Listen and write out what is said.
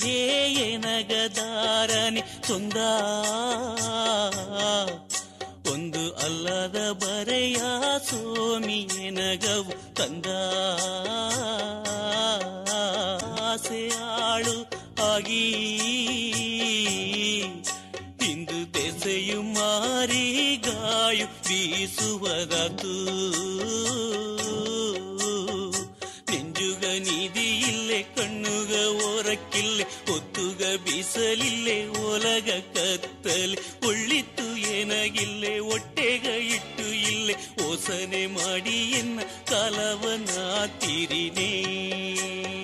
ಇಲ್ಲವೇ ಎನಗದಾರನೆ ಸೊಂದ ಒಂದು ಅಲ್ಲದ ಬರೆಯ ಸೋಮಿ ಎನಗವು ತಂದ ಆಸೆಯಾಳು ಆಗಿ ಇಂದು ದೆಸೆಯು ಮಾರಿ ಗಾಯು ಬೀಸುವದತು ನೆಂಜುಗ ನಿಧಿ ಇಲ್ಲೆ ಕಣ್ಣುಗ ಓರಕ್ಕಿಲ್ಲೆ ಒತ್ತುಗ ಬೀಸಲಿಲ್ಲೆ ಒಲಗ ಕತ್ತಲೆ ಒಳ್ಳಿತ್ತು ಏನಾಗಿಲ್ಲೆ ಹೊಟ್ಟೆಗ ಇಟ್ಟು ಇಲ್ಲೆ ಓಸನೆ ಮಾಡಿ ಎನ್ನ ಕಾಲವನ ತಿರಿನೇ